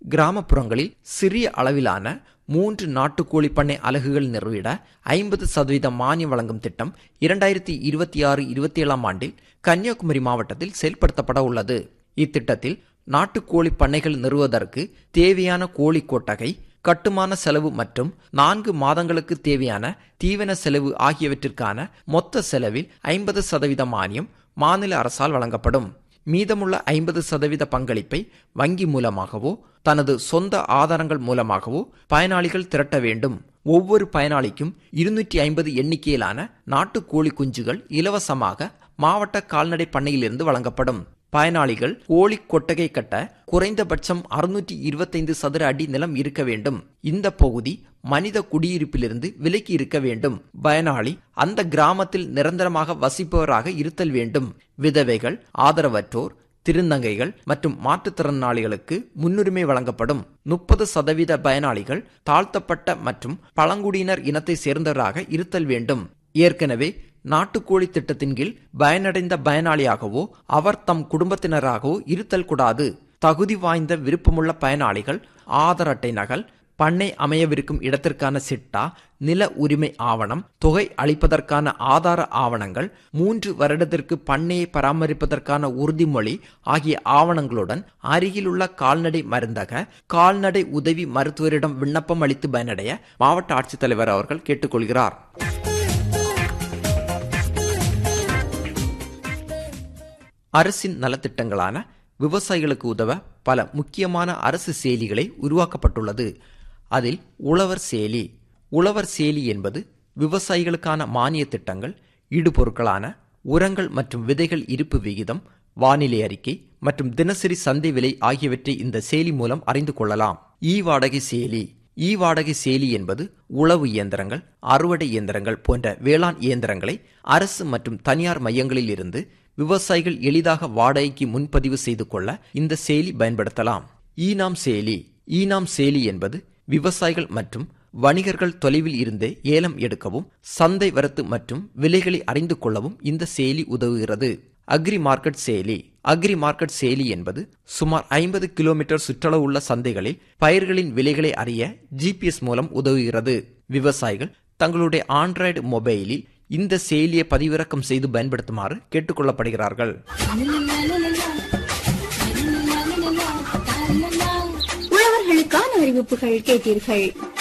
கிராமப்புறங்களில் சிறிய அளவிலான மூன்று நாட்டுக்கோழி பண்ணை அலகுகள் நிறுவிட ஐம்பது சதவீத மானியம் வழங்கும் திட்டம் இரண்டாயிரத்தி இருபத்தி ஆறு இருபத்தி ஏழாம் ஆண்டில் கன்னியாகுமரி மாவட்டத்தில் செயல்படுத்தப்பட உள்ளது இத்திட்டத்தில் நாட்டுக்கோழி பண்ணைகள் நிறுவுவதற்கு தேவையான கோழி கொட்டகை கட்டுமான செலவு மற்றும் நான்கு மாதங்களுக்கு தேவையான தீவன செலவு ஆகியவற்றிற்கான மொத்த செலவில் ஐம்பது சதவீத மானியம் மாநில அரசால் வழங்கப்படும் மீதமுள்ள ஐம்பது சதவீத பங்களிப்பை வங்கி மூலமாகவோ தனது சொந்த ஆதாரங்கள் மூலமாகவோ பயனாளிகள் திரட்ட வேண்டும் ஒவ்வொரு பயனாளிக்கும் இருநூற்றி ஐம்பது எண்ணிக்கையிலான நாட்டுக்கோழி குஞ்சுகள் இலவசமாக மாவட்ட கால்நடை பண்ணையிலிருந்து வழங்கப்படும் பயனாளிகள் கோழி கொட்டகை கட்ட குறைந்தபட்சம் அறுநூற்றி இருபத்தைந்து சதுர அடி நிலம் இருக்க வேண்டும் இந்த பகுதி மனித குடியிருப்பிலிருந்து விலக்கி இருக்க வேண்டும் பயனாளி அந்த கிராமத்தில் நிரந்தரமாக வசிப்பவராக இருத்தல் வேண்டும் விதவைகள் ஆதரவற்றோர் திருநங்கைகள் மற்றும் மாற்றுத்திறனாளிகளுக்கு முன்னுரிமை வழங்கப்படும் முப்பது சதவீத பயனாளிகள் தாழ்த்தப்பட்ட மற்றும் பழங்குடியினர் இனத்தை சேர்ந்தவராக இருத்தல் வேண்டும் ஏற்கனவே நாட்டுக்கோழி திட்டத்தின் கீழ் பயனடைந்த பயனாளியாகவோ அவர் தம் குடும்பத்தினராகவோ இருத்தல் கூடாது தகுதி வாய்ந்த விருப்பமுள்ள பயனாளிகள் ஆதார் அட்டை நகல் பண்ணை அமையவிருக்கும் இடத்திற்கான சிட்டா நில உரிமை ஆவணம் தொகை அளிப்பதற்கான ஆதார ஆவணங்கள் மூன்று வருடத்திற்கு பண்ணையை பராமரிப்பதற்கான உறுதிமொழி ஆகிய ஆவணங்களுடன் அருகிலுள்ள கால்நடை மருந்தக கால்நடை உதவி மருத்துவரிடம் விண்ணப்பம் அளித்து பயனடைய மாவட்ட ஆட்சித்தலைவர் அவர்கள் கேட்டுக்கொள்கிறார் அரசின் நலத்திட்டங்களான விவசாயிகளுக்கு உதவ பல முக்கியமான அரசு செயலிகளை உருவாக்கப்பட்டுள்ளது அதில் உழவர் செயலி உழவர் செயலி என்பது விவசாயிகளுக்கான மானிய திட்டங்கள் இடுபொருட்களான உரங்கள் மற்றும் விதைகள் இருப்பு விகிதம் வானிலை அறிக்கை மற்றும் தினசரி சந்தை விலை ஆகியவற்றை இந்த செயலி மூலம் அறிந்து கொள்ளலாம் இ வாடகை செயலி இ வாடகை செயலி என்பது உழவு இயந்திரங்கள் அறுவடை இயந்திரங்கள் போன்ற வேளாண் இயந்திரங்களை அரசு மற்றும் தனியார் மையங்களில் இருந்து விவசாயிகள் எளிதாக வாடகைக்கு முன்பதிவு செய்து கொள்ள இந்த செயலி பயன்படுத்தலாம் ஈனாம் செயலி ஈனாம் செயலி என்பது விவசாயிகள் மற்றும் வணிகர்கள் தொலைவில் இருந்தே ஏலம் எடுக்கவும் சந்தை வரத்து மற்றும் விலைகளை அறிந்து கொள்ளவும் இந்த செயலி உதவுகிறது அக்ரி மார்க்கெட் செயலி அக்ரி மார்க்கெட் செயலி என்பது சுமார் ஐம்பது கிலோமீட்டர் சுற்றளவு உள்ள சந்தைகளில் பயிர்களின் விலைகளை அறிய ஜிபிஎஸ் மூலம் உதவுகிறது விவசாயிகள் தங்களுடைய ஆண்ட்ராய்டு மொபைலில் இந்த செயலியை பதிவிறக்கம் செய்து பயன்படுத்துமாறு கேட்டுக்கொள்ளப்படுகிறார்கள் உழவர்களுக்கான அறிவிப்புகள் கேட்டீர்கள்